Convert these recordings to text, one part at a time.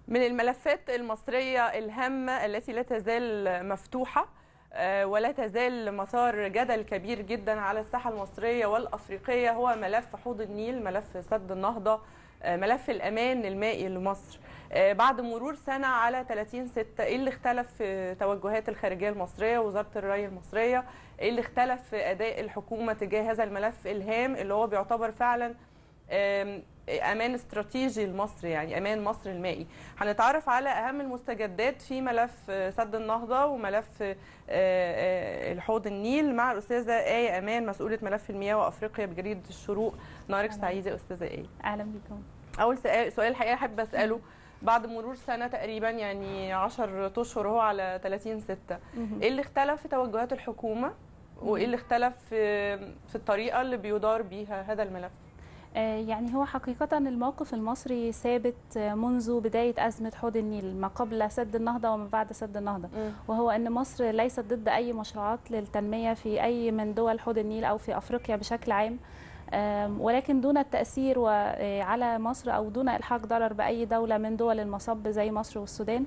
من الملفات المصرية الهامة التي لا تزال مفتوحة آه، ولا تزال مثار جدل كبير جدا على الساحة المصرية والأفريقية هو ملف حوض النيل ملف سد النهضة آه، ملف الأمان المائي لمصر آه، بعد مرور سنة على 30 ستة إيه اللي اختلف في توجهات الخارجية المصرية وزارة الري المصرية إيه اللي اختلف في أداء الحكومة تجاه هذا الملف الهام اللي هو بيعتبر فعلا آم، امان استراتيجي لمصر يعني امان مصر المائي هنتعرف على اهم المستجدات في ملف آه، سد النهضه وملف آه، آه، الحوض النيل مع الاستاذه ايه امان مسؤوله ملف المياه وافريقيا بجريده الشروق نهارك أهلاً. سعيد يا استاذه ايه اهلا بكم اول سؤال سؤال الحقيقه احب اساله بعد مرور سنه تقريبا يعني 10 اشهر هو على 30 6 ايه اللي اختلف في توجهات الحكومه وايه اللي اختلف في في الطريقه اللي بيدار بيها هذا الملف آه، يعني هو حقيقة الموقف المصري ثابت آه، منذ بداية أزمة حوض النيل ما قبل سد النهضة وما بعد سد النهضة وهو أن مصر ليست ضد أي مشروعات للتنمية في أي من دول حوض النيل أو في أفريقيا بشكل عام آم، ولكن دون التأثير و- آه، على مصر أو دون إلحاق ضرر بأي دولة من دول المصب زي مصر والسودان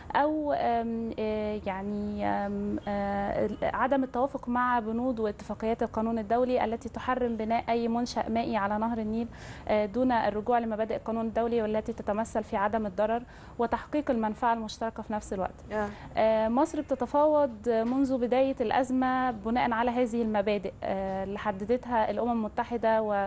أو آم، آه، يعني آم، آه، عدم التوافق مع بنود واتفاقيات القانون الدولي التي تحرم بناء أي منشأ مائي على نهر النيل آه، دون الرجوع لمبادئ القانون الدولي والتي تتمثل في عدم الضرر وتحقيق المنفعة المشتركة في نفس الوقت آه. آه، مصر بتتفاوض منذ بداية الأزمة بناء على هذه المبادئ آه، اللي حددتها الأمم المتحدة و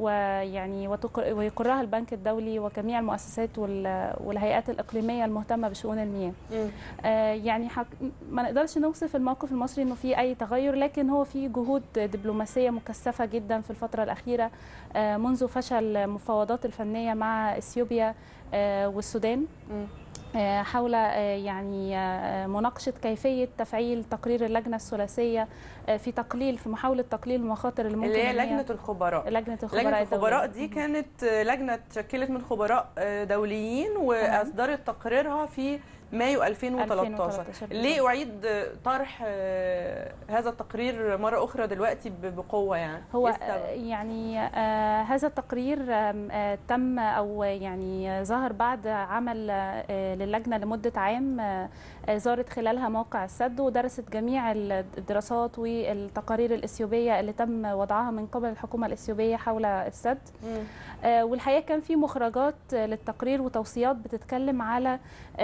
ويعني وتقر- ويقرها البنك الدولي وجميع المؤسسات وال- والهيئات الإقليمية المهتمة بشؤون المياه مم. آه، يعني حق ما نقدرش نوصف الموقف المصري انه في اي تغير لكن هو في جهود دبلوماسيه مكثفه جدا في الفتره الاخيره آه، منذ فشل المفاوضات الفنيه مع اثيوبيا آه، والسودان مم. آه، حول آه، يعني آه، مناقشه كيفيه تفعيل تقرير اللجنه الثلاثيه آه، في تقليل في محاوله تقليل المخاطر اللي ممكن اللي هي إن هي- لجنه الخبراء لجنه الخبراء لجنه الخبراء الدولية. دي كانت لجنه اتشكلت من خبراء دوليين واصدرت تقريرها في مايو 2013 2013 ليه اعيد طرح آه، هذا التقرير مره اخرى دلوقتي ب- بقوه يعني هو إيه السبب؟ آه، يعني آه، هذا التقرير آم، آه، تم او يعني آه، ظهر بعد عمل آه، للجنه لمده عام آه، آه، زارت خلالها موقع السد ودرست جميع الدراسات والتقارير الاثيوبيه اللي تم وضعها من قبل الحكومه الاثيوبيه حول السد مم. آه، والحقيقه كان في مخرجات آه، للتقرير وتوصيات بتتكلم على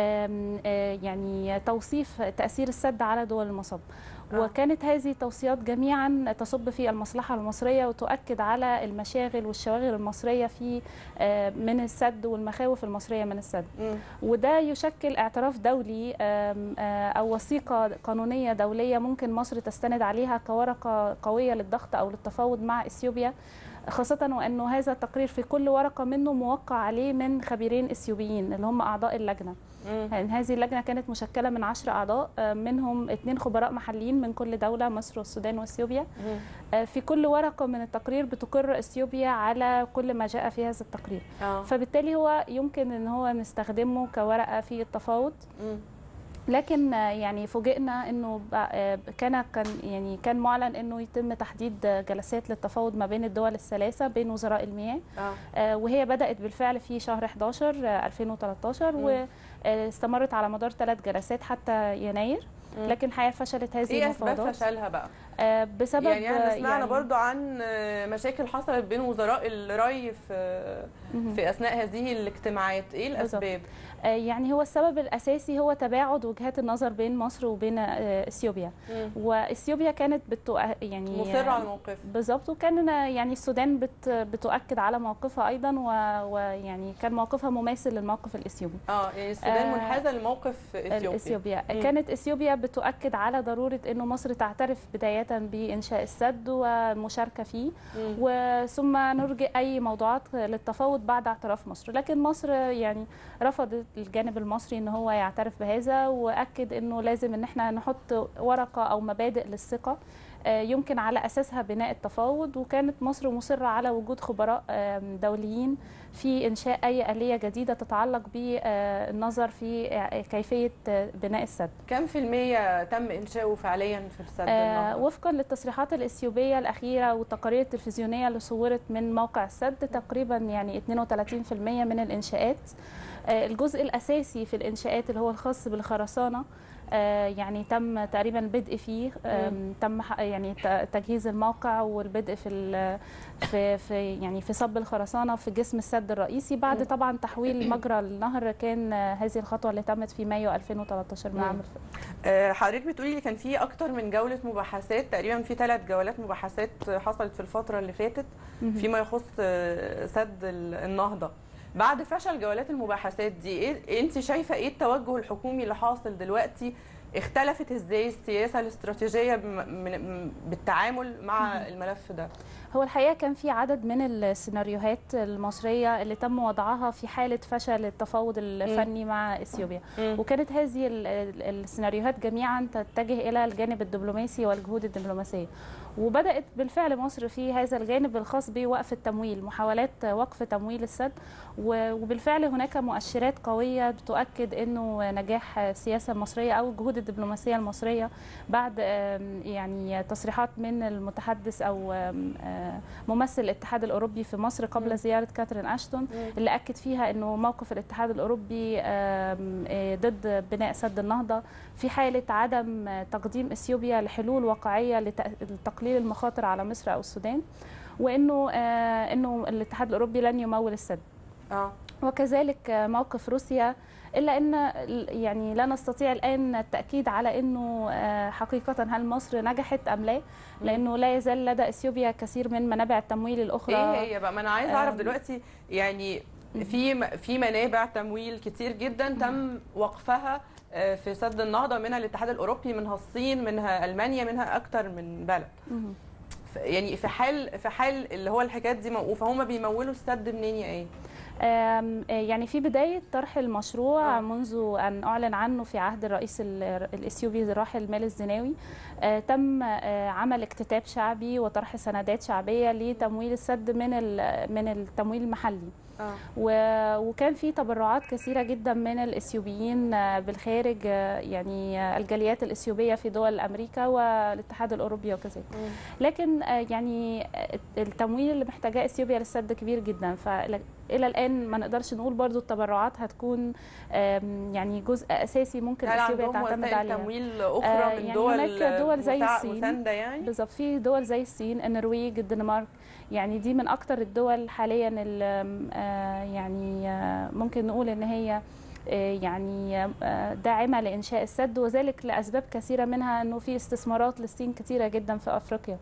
آم، آه، يعني توصيف تاثير السد على دول المصب آه. وكانت هذه التوصيات جميعا تصب في المصلحه المصريه وتؤكد على المشاغل والشواغل المصريه في آه، من السد والمخاوف المصريه من السد مم. وده يشكل اعتراف دولي آم، آه، او وثيقه قانونيه دوليه ممكن مصر تستند عليها كورقه قويه للضغط او للتفاوض مع اثيوبيا خاصة وأنه هذا التقرير في كل ورقة منه موقع عليه من خبيرين إثيوبيين اللي هم أعضاء اللجنة مم. يعني هذه اللجنة كانت مشكلة من عشر أعضاء آه، منهم اثنين خبراء محليين من كل دولة مصر والسودان وإثيوبيا مم. آه، في كل ورقة من التقرير بتقر إثيوبيا على كل ما جاء في هذا التقرير آه. فبالتالي هو يمكن ان هو نستخدمه كورقه في التفاوض مم. لكن آه، يعني فوجئنا انه بقى- آه، كان كان يعني كان معلن انه يتم تحديد آه، جلسات للتفاوض ما بين الدول الثلاثه بين وزراء المياه آه. آه، وهي بدات بالفعل في شهر 11 آه، 2013 مم. واستمرت على مدار ثلاث جلسات حتى يناير مم. لكن الحقيقه فشلت هذه ايه اسباب المفاوضات فشلها بقى آه، بسبب يعني احنا آه، سمعنا يعني برضو عن آه، مشاكل حصلت بين وزراء الري في مهم. في اثناء هذه الاجتماعات ايه بالظبط. الاسباب آه، يعني هو السبب الاساسي هو تباعد وجهات النظر بين مصر وبين آه، اثيوبيا مم. واثيوبيا كانت بتو يعني مصره على موقف بالظبط وكان يعني السودان بت بتؤكد على موقفها ايضا و- ويعني كان موقفها مماثل للموقف الاثيوبي اه يعني السودان آه، منحازه لموقف اثيوبيا اثيوبيا مم. كانت اثيوبيا بتؤكد على ضروره انه مصر تعترف بدايه بانشاء السد والمشاركه فيه مم. وثم نرجئ اي موضوعات للتفاوض بعد اعتراف مصر لكن مصر يعني رفضت الجانب المصري ان هو يعترف بهذا واكد انه لازم ان احنا نحط ورقه او مبادئ للثقه يمكن على اساسها بناء التفاوض وكانت مصر مصره على وجود خبراء دوليين في انشاء اي اليه جديده تتعلق بالنظر في كيفيه بناء السد. كم في المية تم انشاؤه فعليا في السد آه وفقا للتصريحات الاثيوبيه الاخيره والتقارير التلفزيونيه اللي صورت من موقع السد تقريبا يعني 32% من الانشاءات آه الجزء الاساسي في الانشاءات اللي هو الخاص بالخرسانه يعني تم تقريبا البدء فيه تم يعني تجهيز الموقع والبدء في في في يعني في صب الخرسانه في جسم السد الرئيسي بعد طبعا تحويل مجرى النهر كان هذه الخطوه اللي تمت في مايو 2013 من عام حضرتك بتقولي لي كان في اكتر من جوله مباحثات تقريبا في ثلاث جولات مباحثات حصلت في الفتره اللي فاتت فيما يخص سد النهضه بعد فشل جولات المباحثات دي إيه انت شايفه ايه التوجه الحكومي اللي حاصل دلوقتي اختلفت ازاي السياسه الاستراتيجيه بالتعامل مع الملف ده هو الحقيقه كان في عدد من السيناريوهات المصريه اللي تم وضعها في حاله فشل التفاوض الفني م. مع اثيوبيا وكانت هذه السيناريوهات جميعا تتجه الى الجانب الدبلوماسي والجهود الدبلوماسيه وبدات بالفعل مصر في هذا الجانب الخاص بوقف التمويل محاولات وقف تمويل السد وبالفعل هناك مؤشرات قويه بتؤكد انه نجاح السياسه المصريه او الجهود الدبلوماسيه المصريه بعد يعني تصريحات من المتحدث او ممثل الاتحاد الاوروبي في مصر قبل م. زياره كاترين اشتون م. اللي اكد فيها انه موقف الاتحاد الاوروبي ضد بناء سد النهضه في حاله عدم تقديم اثيوبيا لحلول واقعيه لتقليل المخاطر على مصر او السودان وانه انه الاتحاد الاوروبي لن يمول السد اه وكذلك موقف روسيا الا ان يعني لا نستطيع الان التاكيد على انه حقيقه هل مصر نجحت ام لا لانه لا يزال لدى اثيوبيا كثير من منابع التمويل الاخرى ايه هي بقى ما انا عايزه اعرف دلوقتي يعني في في منابع تمويل كتير جدا تم وقفها في سد النهضه منها الاتحاد الاوروبي منها الصين منها المانيا منها اكتر من بلد يعني في حال في حال اللي هو الحاجات دي موقوفه هم بيمولوا السد منين يا ايه يعني في بداية طرح المشروع منذ أن أعلن عنه في عهد الرئيس الإثيوبي الراحل مال الزناوي تم عمل اكتتاب شعبي وطرح سندات شعبية لتمويل السد من من التمويل المحلي آه. وكان في تبرعات كثيره جدا من الاثيوبيين بالخارج يعني الجاليات الاثيوبيه في دول امريكا والاتحاد الاوروبي وكذلك لكن يعني التمويل اللي محتاجاه اثيوبيا للسد كبير جدا فالى الان ما نقدرش نقول برضو التبرعات هتكون يعني جزء اساسي ممكن اثيوبيا تعتمد عليه تمويل اخرى من يعني دول هناك دول زي الصين يعني بالظبط في دول زي الصين النرويج الدنمارك يعني دي من اكتر الدول حاليا اللي يعني ممكن نقول ان هي يعني داعمه لانشاء السد وذلك لاسباب كثيره منها انه في استثمارات للصين كثيره جدا في افريقيا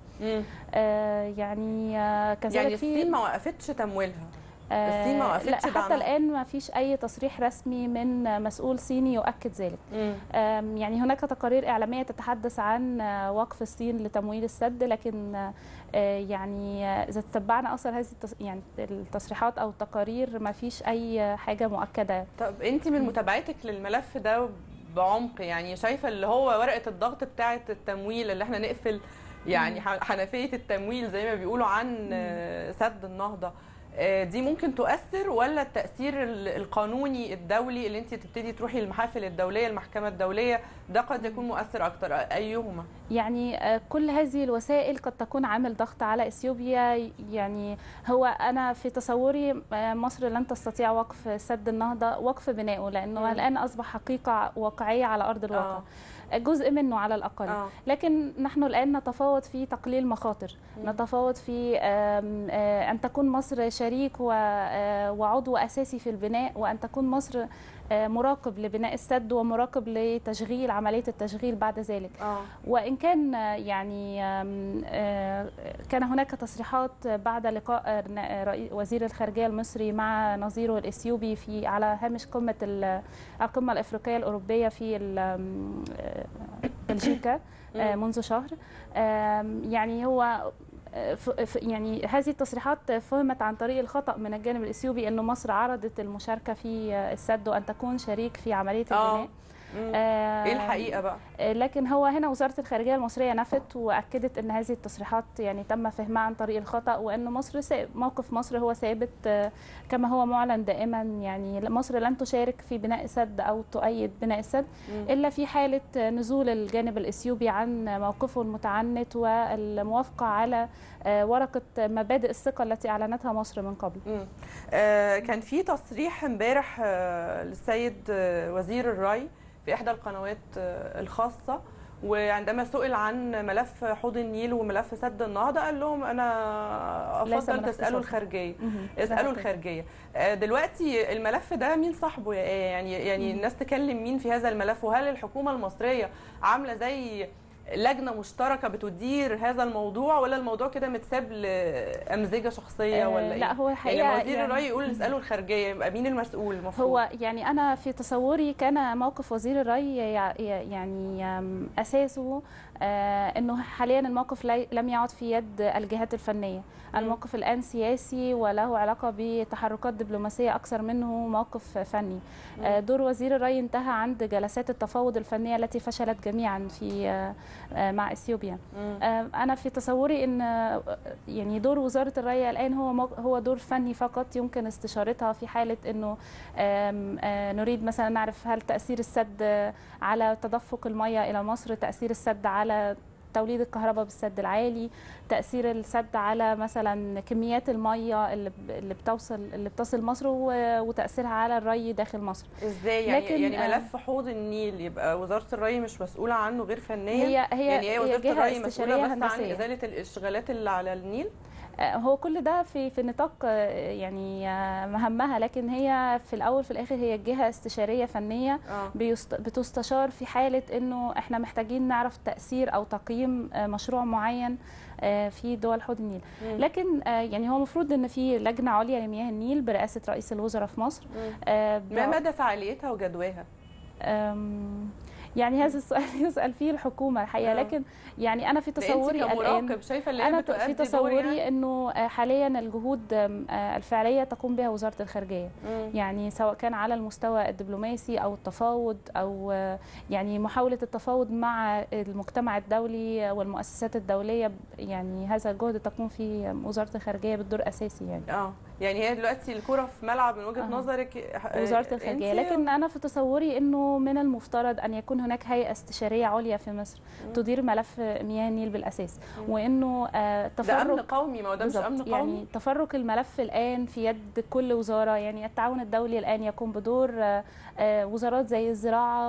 يعني كذلك يعني الصين ما وقفتش تمويلها الصين ما وقفتش لا حتى دعمها. الان ما فيش اي تصريح رسمي من مسؤول صيني يؤكد ذلك يعني هناك تقارير اعلاميه تتحدث عن وقف الصين لتمويل السد لكن يعني اذا تتبعنا اثر هذه يعني التصريحات او التقارير ما فيش اي حاجه مؤكده طب انت من متابعتك للملف ده بعمق يعني شايفه اللي هو ورقه الضغط بتاعه التمويل اللي احنا نقفل يعني حنفيه التمويل زي ما بيقولوا عن سد النهضه دي ممكن تؤثر ولا التاثير القانوني الدولي اللي انت تبتدي تروحي المحافل الدوليه المحكمه الدوليه ده قد يكون مؤثر اكتر ايهما يعني كل هذه الوسائل قد تكون عامل ضغط على اثيوبيا يعني هو انا في تصوري مصر لن تستطيع وقف سد النهضه وقف بنائه لانه الان اصبح حقيقه واقعيه على ارض الواقع آه. جزء منه على الاقل آه. لكن نحن الان نتفاوض في تقليل مخاطر مم. نتفاوض في آم، آه، ان تكون مصر شريك و- آه، وعضو اساسي في البناء وان تكون مصر آه، مراقب لبناء السد ومراقب لتشغيل عمليه التشغيل بعد ذلك اه وان كان آه، يعني آم، آه، كان هناك تصريحات بعد لقاء آه، ن- رئي- وزير الخارجيه المصري مع نظيره الاثيوبي في على هامش قمه ال- القمه الافريقيه الاوروبيه في ال- آم، آه، بلجيكا آه، مم. منذ شهر آم، يعني هو آه، ف- ف- يعني هذه التصريحات فهمت عن طريق الخطا من الجانب الاثيوبي انه مصر عرضت المشاركه في آه، السد وان تكون شريك في عمليه آه. البناء ايه الحقيقه بقى لكن هو هنا وزاره الخارجيه المصريه نفت واكدت ان هذه التصريحات يعني تم فهمها عن طريق الخطا وان مصر موقف مصر هو ثابت كما هو معلن دائما يعني مصر لن تشارك في بناء سد او تؤيد بناء السد الا في حاله نزول الجانب الاثيوبي عن موقفه المتعنت والموافقه على ورقه مبادئ الثقه التي اعلنتها مصر من قبل. آه كان في تصريح امبارح آه للسيد آه وزير الري في احدى القنوات الخاصه وعندما سئل عن ملف حوض النيل وملف سد النهضه قال لهم انا افضل تسالوا الخارجيه اسالوا الخارجيه دلوقتي الملف ده مين صاحبه يعني يعني الناس تكلم مين في هذا الملف وهل الحكومه المصريه عامله زي لجنه مشتركه بتدير هذا الموضوع ولا الموضوع كده متساب لامزجه شخصيه آه ولا ايه؟ لا هو الحقيقه يعني وزير الري يقول اسالوا الخارجيه يبقى مين المسؤول المفروض؟ هو يعني انا في تصوري كان موقف وزير الري يعني اساسه آه انه حاليا الموقف لم يعد في يد الجهات الفنيه الموقف الان سياسي وله علاقه بتحركات دبلوماسيه اكثر منه موقف فني آه دور وزير الري انتهى عند جلسات التفاوض الفنيه التي فشلت جميعا في آه مع اثيوبيا انا في تصوري ان يعني دور وزاره الري الان هو هو دور فني فقط يمكن استشارتها في حاله انه نريد مثلا نعرف هل تاثير السد على تدفق المياه الى مصر تاثير السد على على توليد الكهرباء بالسد العالي تاثير السد على مثلا كميات الميه اللي اللي بتوصل اللي بتصل مصر وتاثيرها على الري داخل مصر ازاي يعني لكن يعني ملف حوض النيل يبقى وزاره الري مش مسؤوله عنه غير فنيا هي هي يعني هي وزاره هي الري مسؤوله بس عن ازاله الاشغالات اللي على النيل هو كل ده في في نطاق يعني مهمها لكن هي في الاول في الاخر هي جهه استشاريه فنيه بتستشار في حاله انه احنا محتاجين نعرف تاثير او تقييم مشروع معين في دول حوض النيل لكن يعني هو المفروض ان في لجنه عليا لمياه النيل برئاسه رئيس الوزراء في مصر ما مدى فعاليتها وجدواها يعني هذا السؤال يسال فيه الحكومه الحقيقه لكن يعني انا في تصوري الان شايفه اللي انا في تصوري يعني؟ انه حاليا الجهود الفعليه تقوم بها وزاره الخارجيه مم. يعني سواء كان على المستوى الدبلوماسي او التفاوض او يعني محاوله التفاوض مع المجتمع الدولي والمؤسسات الدوليه يعني هذا الجهد تقوم فيه وزاره الخارجيه بالدور اساسي يعني اه يعني هي دلوقتي الكره في ملعب من وجهه أه. نظرك وزاره الخارجيه لكن انا في تصوري انه من المفترض ان يكون هناك هيئه استشاريه عليا في مصر مم. تدير ملف مياه النيل بالاساس مم. وانه آه تفرق ده امن قومي ما هو ده مش امن قومي يعني تفرق الملف الان في يد كل وزاره يعني التعاون الدولي الان يقوم بدور آه آه وزارات زي الزراعه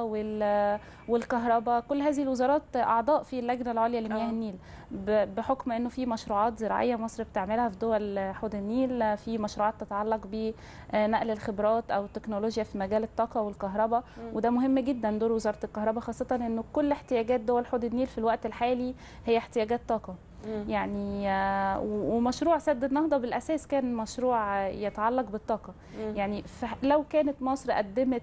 والكهرباء كل هذه الوزارات اعضاء في اللجنه العليا لمياه أوه. النيل بحكم انه في مشروعات زراعيه مصر بتعملها في دول حوض النيل في مشروعات تتعلق بنقل الخبرات او التكنولوجيا في مجال الطاقه والكهرباء وده مهم جدا دور وزاره الكهرباء خاصه انه كل احتياجات دول حوض النيل في الوقت الحالي هي احتياجات طاقه يعني ومشروع سد النهضه بالاساس كان مشروع يتعلق بالطاقه يعني لو كانت مصر قدمت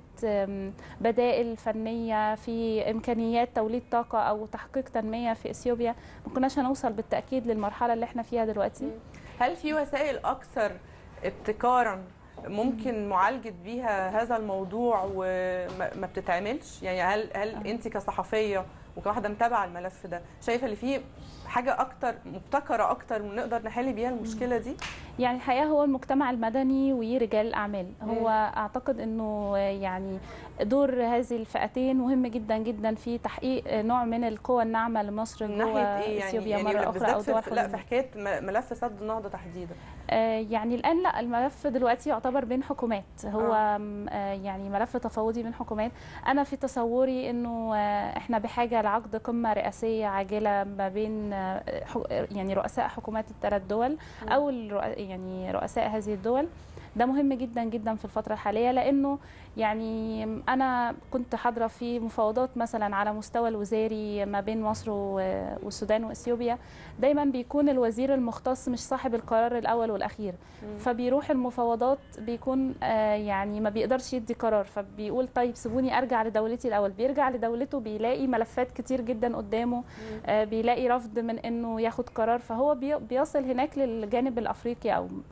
بدائل فنيه في امكانيات توليد طاقه او تحقيق تنميه في اثيوبيا ما كناش هنوصل بالتاكيد للمرحله اللي احنا فيها دلوقتي هل في وسائل اكثر ابتكارا ممكن معالجه بيها هذا الموضوع وما بتتعملش يعني هل هل انت كصحفيه وكواحده متابعه الملف ده شايفه اللي فيه حاجه اكتر مبتكره اكتر ونقدر نحل بيها المشكله دي يعني الحقيقه هو المجتمع المدني ورجال الاعمال هو اعتقد انه يعني دور هذه الفئتين مهم جدا جدا في تحقيق نوع من القوى الناعمه لمصر جوه إيه اثيوبيا يعني مره يعني اخرى او دول لا في حكايه ملف سد النهضه تحديدا آه يعني الان لا الملف دلوقتي يعتبر بين حكومات هو آه. يعني ملف تفاوضي بين حكومات انا في تصوري انه آه احنا بحاجه لعقد قمه رئاسيه عاجله ما بين يعني رؤساء حكومات الثلاث دول او يعني رؤساء هذه الدول ده مهم جدا جدا في الفتره الحاليه لانه يعني انا كنت حاضره في مفاوضات مثلا على مستوى الوزاري ما بين مصر والسودان واثيوبيا دايما بيكون الوزير المختص مش صاحب القرار الاول والاخير م. فبيروح المفاوضات بيكون آه يعني ما بيقدرش يدي قرار فبيقول طيب سيبوني ارجع لدولتي الاول بيرجع لدولته بيلاقي ملفات كتير جدا قدامه آه بيلاقي رفض من انه ياخد قرار فهو بيصل هناك للجانب الافريقي او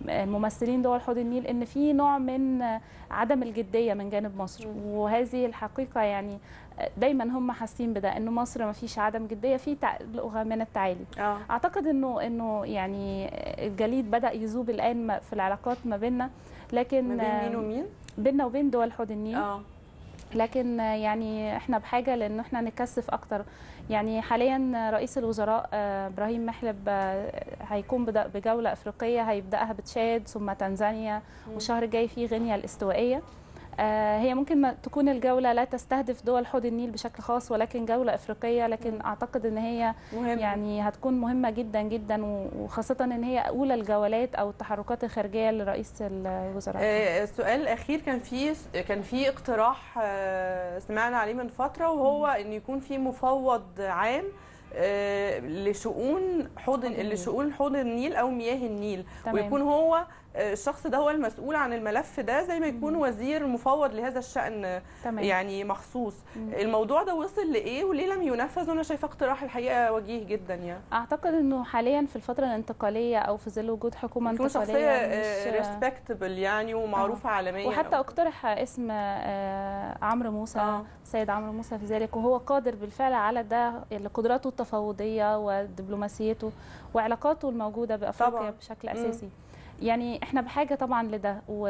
الممثلين دول حوض النيل ان في نوع من عدم الجديه من جانب مصر مم. وهذه الحقيقه يعني دايما هم حاسين بده انه مصر ما فيش عدم جديه في لغه من التعالي اه اعتقد انه انه يعني الجليد بدا يذوب الان في العلاقات ما بيننا لكن ما بين مين ومين بيننا وبين دول حوض النيل اه لكن يعني احنا بحاجه لان احنا نكثف اكتر يعني حاليا رئيس الوزراء آه، ابراهيم محلب آه، هيكون بدا بجوله افريقيه هيبداها بتشاد ثم تنزانيا مم. والشهر الجاي في غينيا الاستوائيه آه، هي ممكن ما تكون الجوله لا تستهدف دول حوض النيل بشكل خاص ولكن جوله افريقيه لكن مم. اعتقد ان هي مهم يعني هتكون مهمه جدا جدا و- وخاصه ان هي اولى الجولات او التحركات الخارجيه لرئيس الوزراء آه، السؤال الاخير كان في كان في اقتراح آه، سمعنا عليه من فتره وهو ان يكون في مفوض عام آه، لشؤون حوض النيل. لشؤون حوض النيل او مياه النيل تمام. ويكون هو آه، الشخص ده هو المسؤول عن الملف ده زي ما يكون مم. وزير مفوض لهذا الشأن تمام يعني مخصوص مم. الموضوع ده وصل لايه وليه لم ينفذ وانا شايفه اقتراح الحقيقه وجيه جدا يعني اعتقد انه حاليا في الفتره الانتقاليه او في ظل وجود حكومه يكون انتقاليه شخصيه مش ريسبكتبل يعني ومعروفه عالميا وحتى أو- اقترح اسم آه، عمرو موسى آه. سيد عمرو موسى في ذلك وهو قادر بالفعل على ده لقدراته التفاوضيه ودبلوماسيته وعلاقاته الموجوده بافريقيا طبعاً. بشكل مم. اساسي يعني احنا بحاجه طبعا لده و...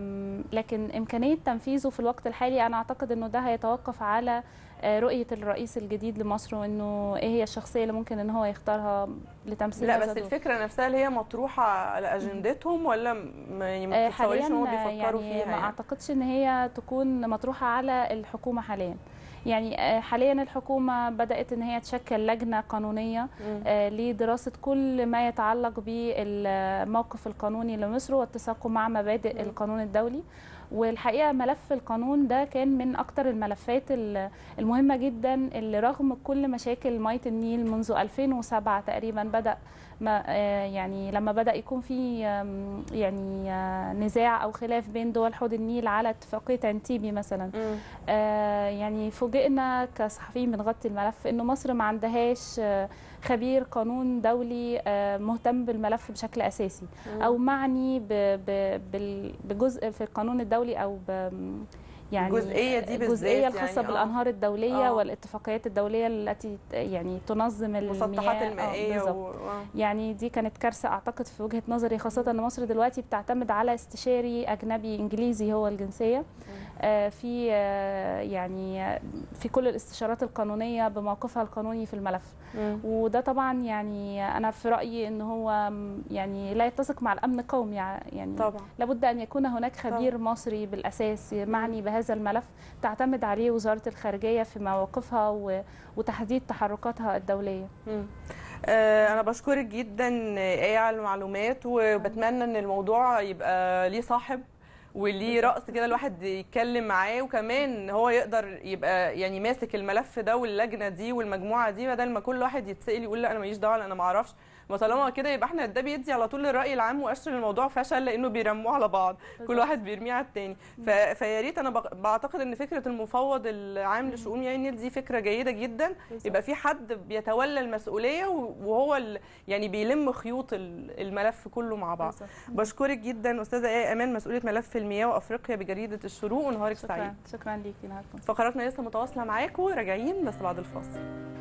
لكن امكانيه تنفيذه في الوقت الحالي انا اعتقد انه ده هيتوقف على آه، رؤيه الرئيس الجديد لمصر وانه ايه هي الشخصيه اللي ممكن ان هو يختارها لتمثيل لا هذا بس الدور. الفكره نفسها اللي هي مطروحه على اجندتهم ولا م- يعني ما آه، بتتصوريش حاليا ان هم بيفكروا يعني فيها ما يعني. اعتقدش ان هي تكون مطروحه على الحكومه حاليا يعني آه، حاليا الحكومه بدات ان هي تشكل لجنه قانونيه مم. آه، لدراسه كل ما يتعلق بالموقف القانوني لمصر واتساقه مع مبادئ مم. القانون الدولي والحقيقه ملف القانون ده كان من اكتر الملفات ال- المهمه جدا اللي رغم كل مشاكل ميه النيل منذ 2007 تقريبا بدا ما آه، يعني لما بدا يكون في آم، يعني آه، نزاع او خلاف بين دول حوض النيل على اتفاقيه انتيبي مثلا مم. آه، يعني فوجئنا كصحفيين بنغطي الملف انه مصر ما عندهاش آه، خبير قانون دولي آه، مهتم بالملف بشكل اساسي مم. او معني ب- ب- بال- بجزء في القانون الدولي او ب يعني الجزئية دي بالذات الجزئيه الخاصه يعني، آه. بالانهار الدوليه آه. والاتفاقيات الدوليه التي يعني تنظم المسطحات المياه. آه، المائيه بالظبط. و... آه. يعني دي كانت كارثه اعتقد في وجهه نظري خاصه ان مصر دلوقتي بتعتمد على استشاري اجنبي انجليزي هو الجنسيه آه، في آه، يعني آه، في كل الاستشارات القانونيه بموقفها القانوني في الملف مم. وده طبعا يعني انا في رايي ان هو م، يعني لا يتسق مع الامن القومي يعني طبعا لابد ان يكون هناك خبير مصري بالاساس معني بهذا الملف تعتمد عليه وزاره الخارجيه في مواقفها و- وتحديد تحركاتها الدوليه مم. آه، انا بشكرك جدا آه، ايه على المعلومات وبتمنى ان الموضوع يبقى ليه صاحب وليه رأس كده الواحد يتكلم معاه وكمان هو يقدر يبقى يعني ماسك الملف ده واللجنه دي والمجموعه دي بدل ما كل واحد يتسأل يقول لا انا ماليش دعوه لا انا ما اعرفش ما طالما كده يبقى احنا ده بيدي على طول للراي العام مؤشر الموضوع فشل لانه بيرموه على بعض كل بالظبط. واحد بيرميه على التاني ف... فيا ريت انا بق- بعتقد ان فكره المفوض العام لشؤون مياه النيل دي فكره جيده جدا يبقى في حد بيتولى المسؤوليه وهو ال... يعني بيلم خيوط ال- الملف كله مع بعض بالظبط. بشكرك جدا استاذه ايه امان مسؤوله ملف المياه وافريقيا بجريده الشروق ونهارك سعيد شكرا شكرا ليكي نهاركم فقراتنا لسه متواصله معاكم راجعين بس بعد الفاصل